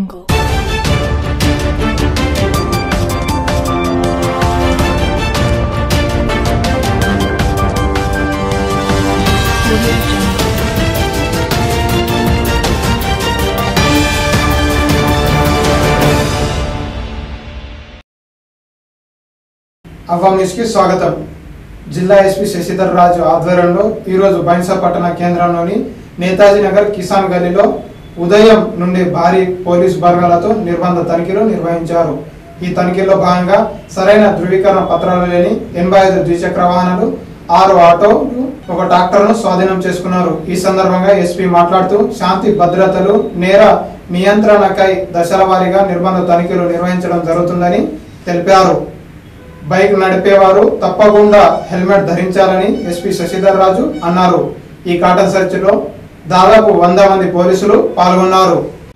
Jungle. Audio Jungle. అవ్వం news కి స్వాగతం జిల్లా ఎస్పీ శశిధర్ రాజు ఆధ్వర్యంలో ఈరోజు బైన్సా పట్టణ కేంద్రంలోని నేతాజీ నగర్ కిసాన్ గల్లీలో ఉదయం నుండి భారీ పోలీస్ బలగాలతో నిర్బంధ తనిఖీలు నిర్వహించారు ఈ తనిఖీలో భాగంగా సరైన ధృవీకరణ పత్రాలు లేని ఎనభై ఐదు ద్విచక్ర వాహనాలు ఆరు ఆటోలు ఒక ట్రాక్టర్ను స్వాధీనం చేసుకున్నారు ఈ సందర్భంగా ఎస్పీ మాట్లాడుతూ శాంతి భద్రతలు నేర నియంత్రణకై దశల వారీగా నిర్బంధ తనిఖీలు నిర్వహించడం జరుగుతుందని తెలిపారు బైక్ నడిపేవారు తప్పకుండా హెల్మెట్ ధరించాలని ఎస్పీ శశిధర్ రాజు అన్నారు ఈ కాటన్ సెర్చ్ లో దాదాపు వంద మంది పోలీసులు పాల్గొన్నారు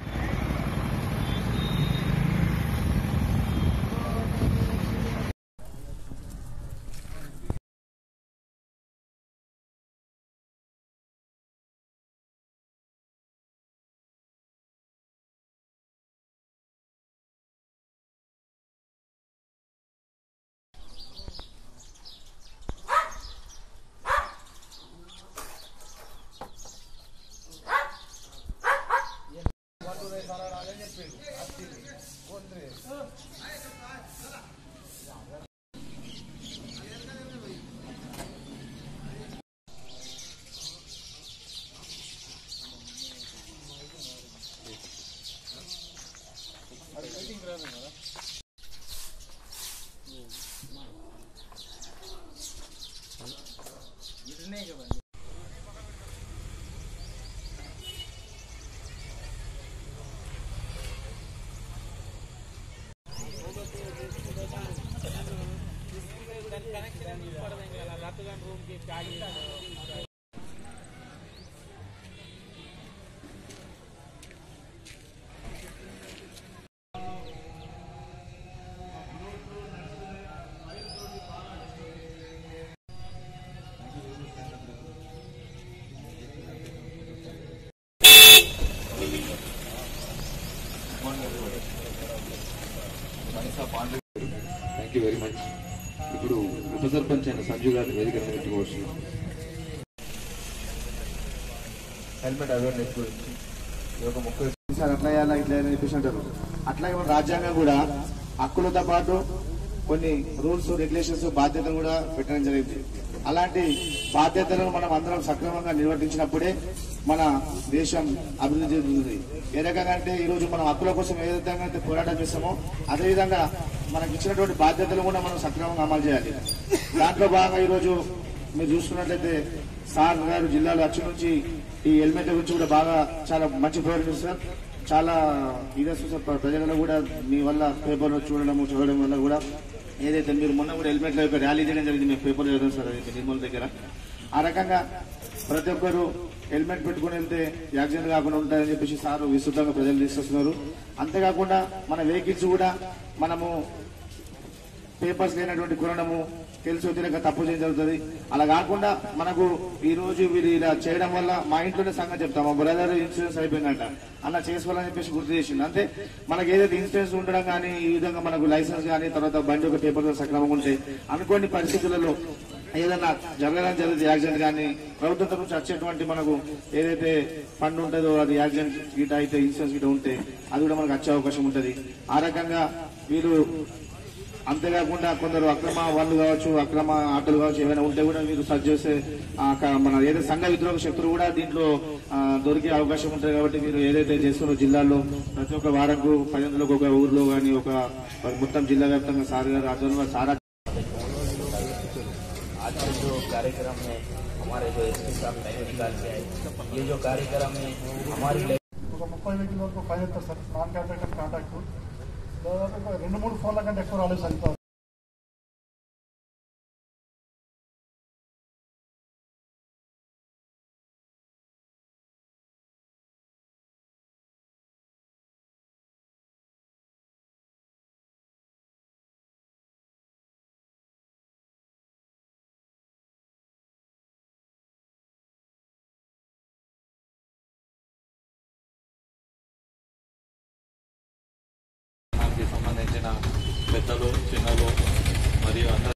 థ్యాంక్ యూ వెరీ మచ్ ఇప్పుడు ఉప సర్పంచ్ అయిన సంజు గారి వేదిక పెట్టుకోవచ్చు హెల్మెట్ అవేర్నెస్ గురించి ఇది ఒక ముఖ్య సార్ అట్లా చేయాలా ఇట్లా చేయాలని చెప్పేసి అంటారు అట్లాగే మన రాజ్యాంగం కూడా హక్కులతో పాటు కొన్ని రూల్స్ రెగ్యులేషన్స్ బాధ్యతలు కూడా పెట్టడం జరిగింది అలాంటి బాధ్యతలను మనం అందరం సక్రమంగా నిర్వర్తించినప్పుడే మన దేశం అభివృద్ధి చెందుతుంది ఏ రకంగా అంటే ఈ రోజు మనం హక్కుల కోసం ఏ విధంగా అయితే పోరాటం చేస్తామో అదేవిధంగా మనకి ఇచ్చినటువంటి బాధ్యతలు కూడా మనం సక్రమంగా అమలు చేయాలి దాంట్లో భాగంగా ఈ రోజు మీరు చూసుకున్నట్లయితే సార్ గారు జిల్లాలో వచ్చి నుంచి ఈ హెల్మెట్ గురించి కూడా బాగా చాలా మంచి ప్రోగ్రామ్ సార్ చాలా ఇదే సార్ ప్రజలలో కూడా మీ వల్ల పేపర్లో చూడడం చదవడం వల్ల కూడా ఏదైతే మీరు మొన్న కూడా హెల్మెట్ యొక్క ర్యాలీ చేయడం జరిగింది మేము పేపర్ చదివాం సార్ అది నిర్మల్ దగ్గర ఆ రకంగా ప్రతి ఒక్కరు హెల్మెట్ పెట్టుకుని వెళ్తే యాక్సిడెంట్ కాకుండా ఉంటాయని చెప్పేసి సార్ విస్తృతంగా ప్రజలు తీసుకొస్తున్నారు అంతేకాకుండా మన వెహికల్స్ కూడా మనము పేపర్స్ లేనటువంటి కొనడము తెలిసి తెలియక తప్పు చేయడం జరుగుతుంది అలా కాకుండా మనకు ఈ రోజు వీళ్ళు ఇలా చేయడం వల్ల మా ఇంట్లోనే సంగతి చెప్తాం మా బ్రదర్ ఇన్సూరెన్స్ అయిపోయిందంట అలా చేసుకోవాలని చెప్పేసి గుర్తు చేసింది అంతే మనకి ఏదైతే ఇన్సూరెన్స్ ఉండడం కానీ ఈ విధంగా మనకు లైసెన్స్ కానీ తర్వాత బండి ఒక పేపర్ సక్రమంగా ఉంటే అనుకోని పరిస్థితులలో ఏదైనా జరగడం జరిగితే యాక్సిడెంట్ కానీ ప్రభుత్వం తరఫు నుంచి వచ్చేటువంటి మనకు ఏదైతే ఫండ్ ఉంటుందో అది యాక్సిడెంట్ గిట అయితే ఇన్సూరెన్స్ గిట ఉంటే అది కూడా మనకు వచ్చే అవకాశం ఉంటుంది ఆ రకంగా వీరు అంతేకాకుండా కొందరు అక్రమ వాళ్ళు కావచ్చు అక్రమ ఆటలు కావచ్చు ఏమైనా ఉంటే కూడా మీరు సర్చ్ చేస్తే ఆ క- మన ఏదైతే సంఘ విద్రోహ శక్తులు కూడా దీంట్లో ఆ, దొరికే అవకాశం ఉంటుంది కాబట్టి మీరు ఏదైతే చేస్తున్నారో జిల్లాలో ప్రతి ఒక్క వారంకు పది వందలకు ఒక ఊర్లో కానీ ఒక మొత్తం జిల్లా వ్యాప్తంగా సార్ గారు ఆధ్వర్యంలో సారా आज के जो कार्यक्रम है हमारे जो एस साहब टाइम निकाल के आए ये जो कार्यक्रम है हमारी ఒక ముప్పై వెహికల్ వరకు ఫైన్ అవుతుంది సార్ నాన్ కాంటాక్ట్ కాంటాక్ట్ దాదాపు ఒక రెండు మూడు ఫోన్ల కంటే ఎక్కువ రాలేదు సార్ ఇంతవరకు. పెద్దలు చిన్నలు మరియు అందరూ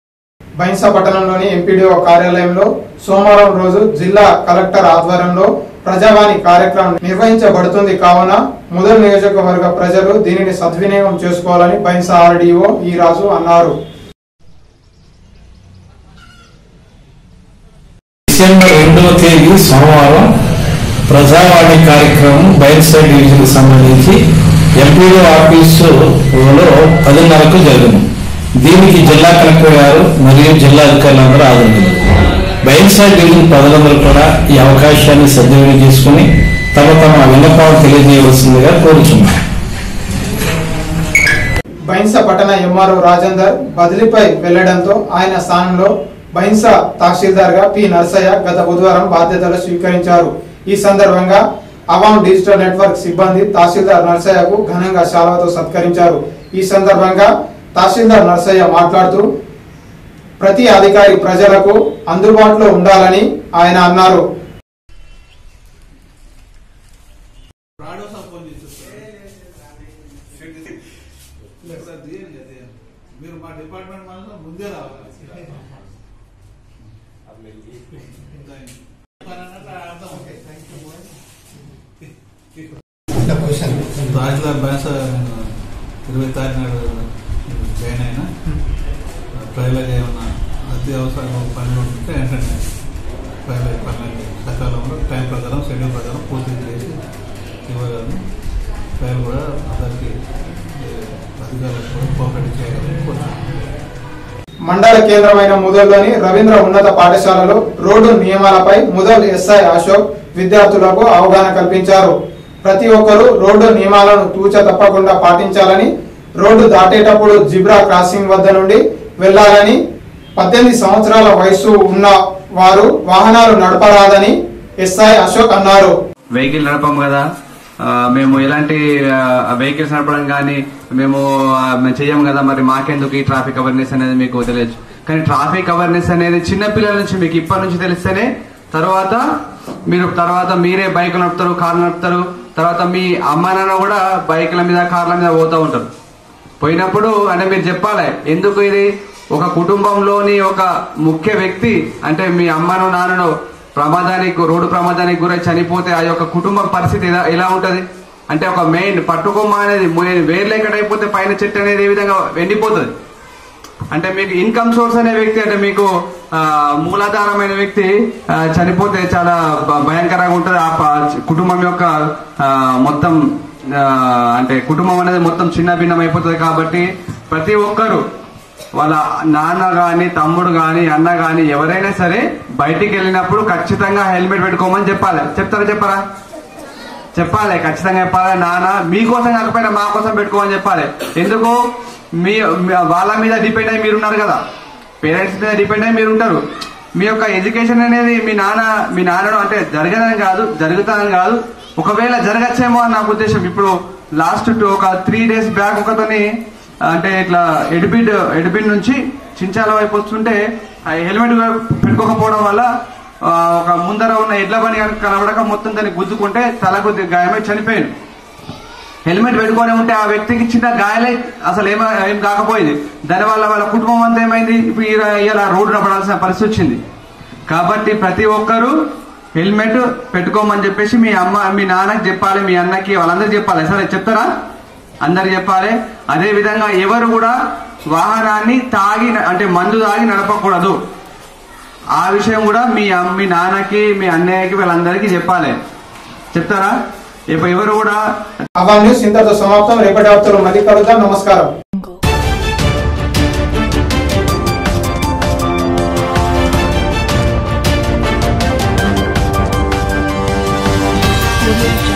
బైన్సా పట్టణంలోని ఎంపీడీఓ కార్యాలయంలో సోమవారం రోజు జిల్లా కలెక్టర్ ఆధ్వర్యంలో ప్రజావాణి కార్యక్రమం నిర్వహించబడుతుంది కావున ముదల్ నియోజకవర్గ ప్రజలు దీనిని సద్వినియోగం చేసుకోవాలని బైన్సా ఆర్డీఓ ఈ రాజు అన్నారు డిసెంబర్ రెండవ తేదీ సోమవారం ప్రజావాణి కార్యక్రమం బైల్సైడ్ డివిజన్ సంబంధించి ఎంపీడీ ఆఫీసులో పదిన్నరకు జరిగింది దీనికి జిల్లా కలెక్టర్ గారు మరియు జిల్లా అధికారులందరూ హాజరయ్యారు బైల్సైడ్ డివిజన్ ప్రజలందరూ కూడా ఈ అవకాశాన్ని సద్వినియోగం చేసుకుని తమ తమ విన్నపాలు తెలియజేయవలసిందిగా కోరుచున్నారు బైన్స పట్టణ ఎంఆర్ఓ రాజేందర్ బదిలీపై వెళ్లడంతో ఆయన స్థానంలో బైన్స తహసీల్దార్ గా పి నర్సయ్య గత బుధవారం బాధ్యతలు స్వీకరించారు ఈ సందర్భంగా అవాం డిజిటల్ నెట్వర్క్ సిబ్బంది తహసీల్దార్ నర్సయ్యకు ఘనంగా శాలవతో సత్కరించారు ఈ సందర్భంగా తహసీల్దార్ నర్సయ్య మాట్లాడుతూ ప్రతి అధికారి ప్రజలకు అందుబాటులో ఉండాలని ఆయన అన్నారు మీరు మా డిపార్ట్మెంట్ మనలో ముందే రావాలి తహసీల్దార్ బాస ఇరవై తారీఖు నాడు జాయిన్ అయినా ప్రజలకు ఏమన్నా అతి అవసరం పనులు ఉంటే వెంటనే ప్రజల పనులు సకాలంలో టైం ప్రకారం షెడ్యూల్ ప్రకారం పూర్తి చేసి ఇవ్వగలను ప్రజలు కూడా అందరికీ ఏ, అధికారులకు కూడా కోఆపరేట్ చేయగలని కోరుతున్నాను మండల కేంద్రమైన ముదల్లోని రవీంద్ర ఉన్నత పాఠశాలలో రోడ్డు నియమాలపై ముదల్ ఎస్ఐ అశోక్ విద్యార్థులకు అవగాహన కల్పించారు ప్రతి ఒక్కరూ రోడ్డు నియమాలను తూచ తప్పకుండా పాటించాలని రోడ్డు దాటేటప్పుడు జిబ్రా క్రాసింగ్ వద్ద నుండి వెళ్లాలని పద్దెనిమిది సంవత్సరాల వయసు ఉన్న వారు వాహనాలు నడపరాదని ఎస్ఐ అశోక్ అన్నారు వెహికల్ నడపం కదా ఆ, మేము ఎలాంటి వెహికల్స్ నడపడం కానీ మేము ఆ, మేము చెయ్యం కదా మరి మాకెందుకు ఈ ట్రాఫిక్ అవేర్నెస్ అనేది మీకు తెలియదు కానీ ట్రాఫిక్ అవేర్నెస్ అనేది చిన్న పిల్లల నుంచి మీకు ఇప్పటి నుంచి తెలిస్తేనే తర్వాత మీరు తర్వాత మీరే బైక్ నడుపుతారు కారు నడుపుతారు తర్వాత మీ అమ్మ నాన్న కూడా బైక్ల మీద కార్ల మీద పోతూ ఉంటారు పోయినప్పుడు అంటే మీరు చెప్పాలి ఎందుకు ఇది ఒక కుటుంబంలోని ఒక ముఖ్య వ్యక్తి అంటే మీ అమ్మను నాన్నను ప్రమాదానికి రోడ్డు ప్రమాదానికి గురై చనిపోతే ఆ యొక్క కుటుంబం పరిస్థితి ఎలా ఎలా ఉంటది అంటే ఒక మెయిన్ పట్టుకొమ్మ అనేది మెయిన్ వేర్లేకట్ అయిపోతే పైన చెట్టు అనేది ఏ విధంగా ఎండిపోతుంది అంటే మీకు ఇన్కమ్ సోర్స్ అనే వ్యక్తి అంటే మీకు ఆ, మూలాధారమైన వ్యక్తి ఆ, చనిపోతే చాలా భ- భయంకరంగా ఉంటుంది ఆ ప- కుటుంబం యొక్క ఆ, మొత్తం ఆ, అంటే కుటుంబం అనేది మొత్తం చిన్న భిన్నం అయిపోతుంది కాబట్టి ప్రతి ఒక్కరు వాళ్ళ నాన్న గాని తమ్ముడు గాని అన్న గాని ఎవరైనా సరే బయటికి వెళ్ళినప్పుడు ఖచ్చితంగా హెల్మెట్ పెట్టుకోమని చెప్పాలి చెప్తారా చెప్పరా చెప్పాలి ఖచ్చితంగా చెప్పాలి నాన్న మీకోసం కాకపోయినా మా కోసం పెట్టుకోమని చెప్పాలి ఎందుకు మీ మీ- వాళ్ళ మీద డిపెండ్ అయ్యి మీరు ఉన్నారు కదా పేరెంట్స్ మీద డిపెండ్ అయ్యి మీరు ఉంటారు మీ యొక్క ఎడ్యుకేషన్ అనేది మీ నాన్న మీ నాన్నను అంటే జరగదని కాదు జరుగుతుందని కాదు ఒకవేళ జరగచ్చేమో అని నాకు ఉద్దేశం ఇప్పుడు లాస్ట్ ఒక త్రీ డేస్ బ్యాక్ ఒకతోని అంటే ఇట్లా ఎడిబిడ్ ఎడిబిడ్ నుంచి చించాల వైపు వస్తుంటే ఆ హెల్మెట్ పెట్టుకోకపోవడం వల్ల ఆ, ఒక ముందర ఉన్న ఎడ్ల బండి కనుక కనబడక మొత్తం దాన్ని గుద్దుకుంటే తలకు గాయమై చనిపోయింది హెల్మెట్ పెట్టుకొని ఉంటే ఆ వ్యక్తికి చిన్న గాయాలై అసలు ఏమ ఏం కాకపోయింది దానివల్ల వాళ్ళ కుటుంబం అంతా ఏమైంది ఇప్పుడు ఈ- ఇలా రోడ్డు పడాల్సిన పరిస్థితి వచ్చింది కాబట్టి ప్రతి ఒక్కరూ హెల్మెట్ పెట్టుకోమని చెప్పేసి మీ అమ్మ మీ నాన్నకి చెప్పాలి మీ అన్నకి వాళ్ళందరికి చెప్పాలి సరే చెప్తారా అందరు చెప్పాలి అదే విధంగా ఎవరు కూడా వాహనాన్ని తాగి అంటే మందు తాగి నడపకూడదు ఆ విషయం కూడా మీ అమ్మ- మీ నాన్నకి మీ అన్నయ్యకి వీళ్ళందరికీ చెప్పాలి చెప్తారా ఇప్పుడు ఎవరు కూడా అవా న్యూస్ ఇంతతో సమాప్తం రేపటి వార్తలు మళ్ళీ కలుద్దాం నమస్కారం Audio